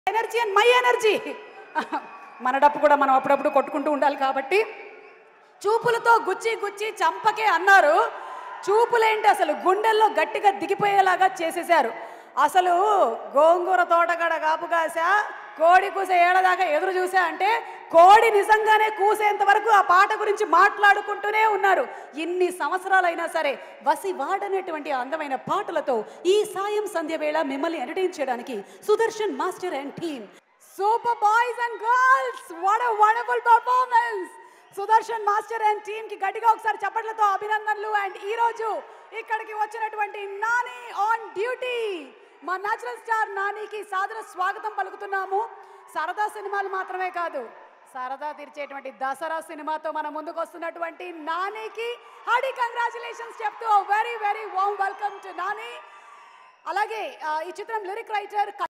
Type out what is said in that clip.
energy and my energy మన డప్పు కూడా మనం అప్పుడప్పుడు కొట్టుకుంటూ ఉండాలి కాబట్టి చూపులతో గుచ్చి గుచ్చి చంపకే అన్నారు చూపులేంటి అసలు గుండెల్లో గట్టిగా దిగిపోయేలాగా చేసేశారు అసలు గోంగూర తోటగడ కాపు కాసా కోడి కూసే ఏడదాకా ఎదురు చూసా అంటే కోడి నిజంగానే కూసేంత వరకు ఆ పాట గురించి మాట్లాడుకుంటూనే ఉన్నారు ఇన్ని సంవత్సరాలైనా సరే వసి వాడనేటువంటి అందమైన పాటలతో ఈ సాయం సంధ్య వేళ మిమ్మల్ని ఎంటర్టైన్ చేయడానికి Sudarshan master and team super boys and girls what a wonderful performance Sudarshan master and team కి గట్టిగా ఒకసారి చప్పట్లతో అభినందనలు అండ్ ఈ రోజు ఇక్కడికి వచ్చినటువంటి నాని ఆన్ డ్యూటీ మా న్యాచురల్ స్టార్ నానికి సాదర స్వాగతం పలుకుతున్నాము సరదా సినిమాలు మాత్రమే కాదు సరదా తీర్చేటువంటి దసరా సినిమాతో మన ముందుకు వస్తున్నటువంటి నానికి హార్డీ కంగ్రాచులేషన్స్ చెప్తూ very very warm welcome to Nani అలాగే ఆ, ఈ చిత్రం లిరిక్ రైటర్